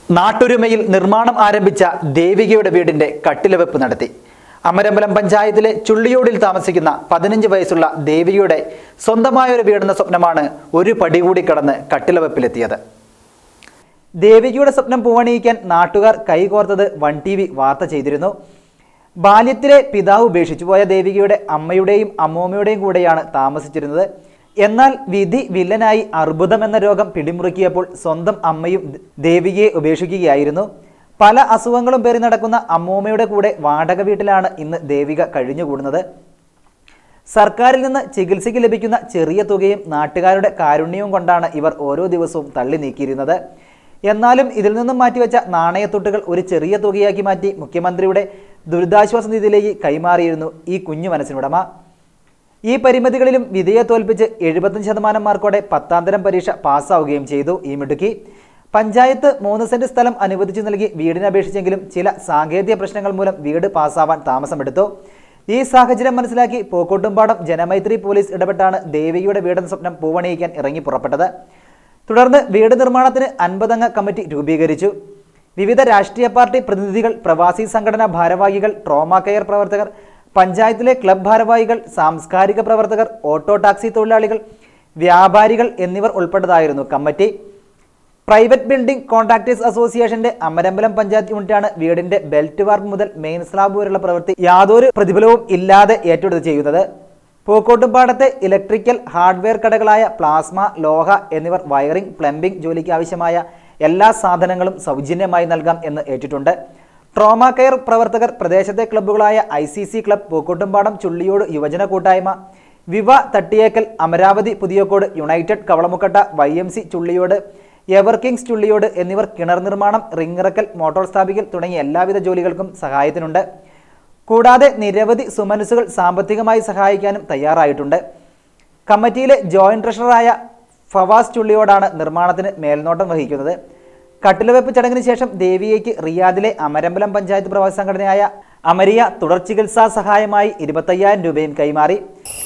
നാട്ടൊരുമയിൽ നിർമ്മാണം ആരംഭിച്ച ദേവികയുടെ വീടിന്റെ കട്ടിലവെപ്പ് നടത്തി അമരമ്പലം പഞ്ചായത്തിലെ ചുള്ളിയോടിൽ താമസിക്കുന്ന പതിനഞ്ച് വയസ്സുള്ള ദേവികയുടെ സ്വന്തമായ ഒരു വീടെന്ന സ്വപ്നമാണ് ഒരു പടി കൂടി കടന്ന് കട്ടിലവെപ്പിലെത്തിയത് ദേവികയുടെ സ്വപ്നം പൂവണിയിക്കാൻ നാട്ടുകാർ കൈകോർത്തത് വൺ ടി വി വാർത്ത ചെയ്തിരുന്നു ബാല്യത്തിലെ പിതാവ് ഉപേക്ഷിച്ചുപോയ ദേവികയുടെ അമ്മയുടെയും അമ്മൂമ്മയുടെയും കൂടെയാണ് താമസിച്ചിരുന്നത് എന്നാൽ വിധി വില്ലനായി അർബുദം എന്ന രോഗം പിടിമുറുക്കിയപ്പോൾ സ്വന്തം അമ്മയും ദേവികയെ ഉപേക്ഷിക്കുകയായിരുന്നു പല അസുഖങ്ങളും പേറി നടക്കുന്ന അമ്മൂമ്മയുടെ കൂടെ വാടക വീട്ടിലാണ് ഇന്ന് ദേവിക കഴിഞ്ഞുകൂടുന്നത് സർക്കാരിൽ നിന്ന് ചികിത്സയ്ക്ക് ലഭിക്കുന്ന ചെറിയ തുകയും നാട്ടുകാരുടെ കാരുണ്യവും കൊണ്ടാണ് ഇവർ ഓരോ ദിവസവും തള്ളി നീക്കിയിരുന്നത് എന്നാലും ഇതിൽ നിന്നും മാറ്റിവെച്ച നാണയത്തുട്ടുകൾ ഒരു ചെറിയ തുകയാക്കി മാറ്റി മുഖ്യമന്ത്രിയുടെ ദുരിതാശ്വാസ നിധിയിലേക്ക് കൈമാറിയിരുന്നു ഈ കുഞ്ഞു മനസ്സിനുടമ ഈ പരിമിതികളിലും വിധിയെ തോൽപ്പിച്ച് എഴുപത്തഞ്ച് ശതമാനം മാർക്കോടെ പത്താം തരം പരീക്ഷ പാസ്സാവുകയും ചെയ്തു ഈ മിടുക്കി പഞ്ചായത്ത് മൂന്ന് സെന്റ് സ്ഥലം അനുവദിച്ചു നൽകി വീടിന് അപേക്ഷിച്ചെങ്കിലും ചില സാങ്കേതിക പ്രശ്നങ്ങൾ മൂലം വീട് പാസ്സാവാൻ താമസമെടുത്തു ഈ സാഹചര്യം മനസ്സിലാക്കി പൂക്കോട്ടുംപാടം ജനമൈത്രി പോലീസ് ഇടപെട്ടാണ് ദേവികയുടെ വീടെന്ന സ്വപ്നം പൂവണിയിക്കാൻ ഇറങ്ങി പുറപ്പെട്ടത് തുടർന്ന് വീട് നിർമ്മാണത്തിന് അൻപതംഗ കമ്മിറ്റി രൂപീകരിച്ചു വിവിധ രാഷ്ട്രീയ പാർട്ടി പ്രതിനിധികൾ പ്രവാസി സംഘടനാ ഭാരവാഹികൾ ട്രോമ കെയർ പ്രവർത്തകർ പഞ്ചായത്തിലെ ക്ലബ് ഭാരവാഹികൾ സാംസ്കാരിക പ്രവർത്തകർ ഓട്ടോ ടാക്സി തൊഴിലാളികൾ വ്യാപാരികൾ എന്നിവർ ഉൾപ്പെട്ടതായിരുന്നു കമ്മിറ്റി പ്രൈവറ്റ് ബിൽഡിംഗ് കോൺട്രാക്ടേഴ്സ് അസോസിയേഷന്റെ അമരമ്പലം പഞ്ചായത്ത് യൂണിറ്റാണ് വീടിന്റെ ബെൽറ്റ് വാർപ്പ് മുതൽ മെയിൻ സ്ലാബ് വരെയുള്ള പ്രവൃത്തി യാതൊരു പ്രതിഫലവും ഇല്ലാതെ ഏറ്റെടുത്ത് ചെയ്യുന്നത് പൂക്കോട്ടുംപാടത്തെ ഇലക്ട്രിക്കൽ ഹാർഡ്വെയർ കടകളായ പ്ലാസ്മ ലോഹ എന്നിവർ വയറിംഗ് പ്ലംബിംഗ് ജോലിക്ക് ആവശ്യമായ എല്ലാ സാധനങ്ങളും സൗജന്യമായി നൽകാം എന്ന് ഏറ്റിട്ടുണ്ട് ട്രോമ കെയർ പ്രവർത്തകർ പ്രദേശത്തെ ക്ലബ്ബുകളായ I C C club Pookottumpadam Chulliyode യുവജന കൂട്ടായ്മ Viva Thattiyekkal Amaravathi Puthiyakode united Kavalamukkatta Y M C Chulliyode ever kings Chulliyode എന്നിവർ കിണർ നിർമ്മാണം റിങ്ങിറക്കൽ മോട്ടോർ സ്ഥാപിക്കൽ തുടങ്ങിയ എല്ലാവിധ ജോലികൾക്കും സഹായത്തിനുണ്ട് കൂടാതെ നിരവധി സുമനസ്സുകൾ സാമ്പത്തികമായി സഹായിക്കാനും തയ്യാറായിട്ടുണ്ട് കമ്മിറ്റിയിലെ ജോയിന്റ് ട്രഷററായ ഫവാസ് ചുള്ളിയോടാണ് നിർമ്മാണത്തിന് മേൽനോട്ടം വഹിക്കുന്നത് കട്ടിലവെപ്പ് ചടങ്ങിന് ശേഷം ദേവിയയ്ക്ക് റിയാദിലെ അമരമ്പലം പഞ്ചായത്ത് പ്രവാസി സംഘടനയായ അമരിയ തുടർ ചികിത്സാ സഹായമായി ഇരുപത്തയ്യായിരം രൂപയും കൈമാറി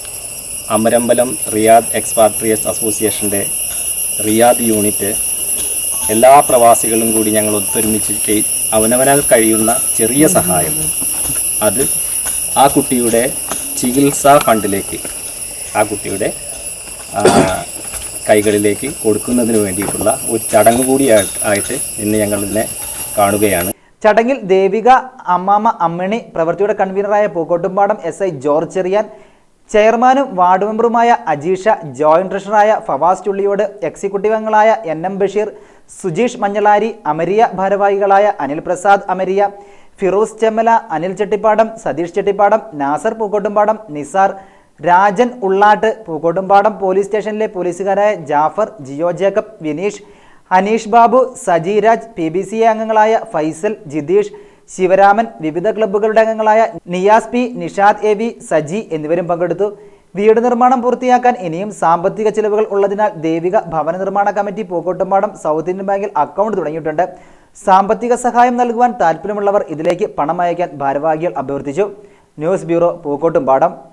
അമരമ്പലം റിയാദ് എക്സ്പാട്രിയസ് അസോസിയേഷൻ്റെ റിയാദ് യൂണിറ്റ് എല്ലാ പ്രവാസികളും കൂടി ഞങ്ങൾ ഒത്തൊരുമിച്ച് ചെയ്- അവനവനാൽ കഴിയുന്ന ചെറിയ സഹായം അത് ആ കുട്ടിയുടെ ചികിത്സാ ഫണ്ടിലേക്ക് ആ കുട്ടിയുടെ ആ, കൈകളിലേക്ക് കൊടുക്കുന്നതിന് വേണ്ടിയിട്ടുള്ള ഒരു ചടങ്ങ് കൂടി ആയി- ആയിട്ട് ഇന്ന് ഞങ്ങൾ ഇതിനെ കാണുകയാണ് ചടങ്ങിൽ ദേവിക അമ്മാമ അമ്മിണി പ്രവൃത്തിയുടെ കൺവീനറായ Pookottumpadam S I George Cheriyan ചെയർമാനും വാർഡ് മെമ്പറുമായ അജീഷ ജോയിന്റ് ട്രഷററായ ഫവാസ് ചുള്ളിയോട് എക്സിക്യൂട്ടീവ് അംഗങ്ങളായ എൻ എം ബഷീർ സുജീഷ് മഞ്ഞളാരി അമരിയ ഭാരവാഹികളായ അനിൽ പ്രസാദ് അമരിയ ഫിറോസ് ചെമ്മല അനിൽ ചെട്ടിപ്പാടം സതീഷ് ചെട്ടിപ്പാടം നാസർ പൂക്കോട്ടുംപാടം നിസാർ രാജൻ ഉള്ളാട്ട് പൂക്കോട്ടുംപാടം പോലീസ് സ്റ്റേഷനിലെ പോലീസുകാരായ Jafar Jio Jacob Vineesh Aneesh Babu Sajeeraj P B C A അംഗങ്ങളായ ഫൈസൽ ജിതീഷ് ശിവരാമൻ വിവിധ ക്ലബ്ബുകളുടെ അംഗങ്ങളായ Niyas P Nishad A V Saji എന്നിവരും പങ്കെടുത്തു വീട് നിർമ്മാണം പൂർത്തിയാക്കാൻ ഇനിയും സാമ്പത്തിക ചിലവുകൾ ഉള്ളതിനാൽ ദേവിക ഭവന നിർമ്മാണ കമ്മിറ്റി പൂക്കോട്ടുംപാടം സൗത്ത് ഇന്ത്യൻ ബാങ്കിൽ അക്കൗണ്ട് തുടങ്ങിയിട്ടുണ്ട് സാമ്പത്തിക സഹായം നൽകുവാൻ താല്പര്യമുള്ളവർ ഇതിലേക്ക് പണം അയക്കാൻ ഭാരവാഹികൾ അഭ്യർത്ഥിച്ചു ന്യൂസ് ബ്യൂറോ പൂക്കോട്ടുംപാടം